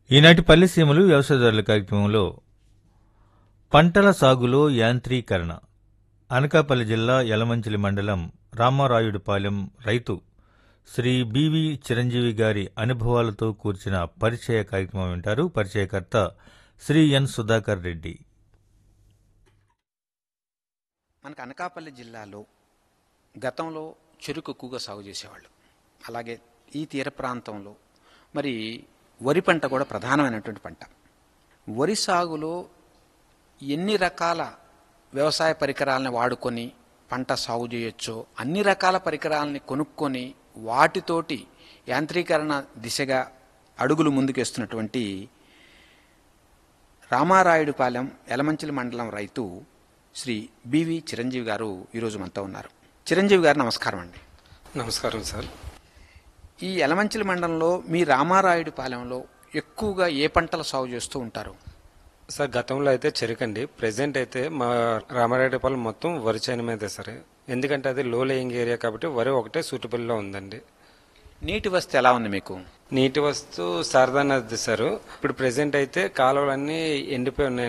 ఈనాటి పల్లెసీమలు వ్యవసాయదారుల కార్యక్రమంలో పంటల సాగులో యాంత్రీకరణ అనకాపల్లి జిల్లా యలమంచిలి మండలం రామారాయుడుపాలెం రైతు శ్రీ బివి చిరంజీవి గారి అనుభవాలతో కూర్చిన పరిచయ కార్యక్రమం వింటారు పరిచయకర్త శ్రీ ఎన్ సుధాకర్ రెడ్డి మనకు అనకాపల్లి జిల్లాలో గతంలో చెరుకు ఎక్కువగా సాగు చేసేవాళ్ళు అలాగే ఈ తీర ప్రాంతంలో మరి వరి పంట కూడా ప్రధానమైనటువంటి పంట వరి సాగులో ఎన్ని రకాల వ్యవసాయ పరికరాలను వాడుకొని పంట సాగు చేయొచ్చో అన్ని రకాల పరికరాలని కొనుక్కొని వాటితోటి యాంత్రీకరణ దిశగా అడుగులు ముందుకేస్తున్నటువంటి రామారాయుడుపాలెం యలమంచిలి మండలం రైతు శ్రీ బివి చిరంజీవి గారు ఈరోజు మనతో ఉన్నారు చిరంజీవి గారు నమస్కారం అండి నమస్కారం సార్ ఈ యలమంచిలి మండలంలో మీ రామారాయుడు పాలెంలో ఎక్కువగా ఏ పంటలు సాగు చేస్తూ ఉంటారు సార్ గతంలో అయితే చెరుకండి ప్రెసెంట్ అయితే మా రామారెడ్డిపాలెం మొత్తం వరి చేను మీదే సరే ఎందుకంటే అది లో లేయింగ్ ఏరియా కాబట్టి వరి ఒకటే సూటబుల్లో ఉందండి నీటి వస్తే ఎలా ఉంది మీకు నీటి వస్తు శారదా నది సార్ ఇప్పుడు ప్రెసెంట్ అయితే కాలువలన్నీ ఎండిపోయి ఉన్నాయి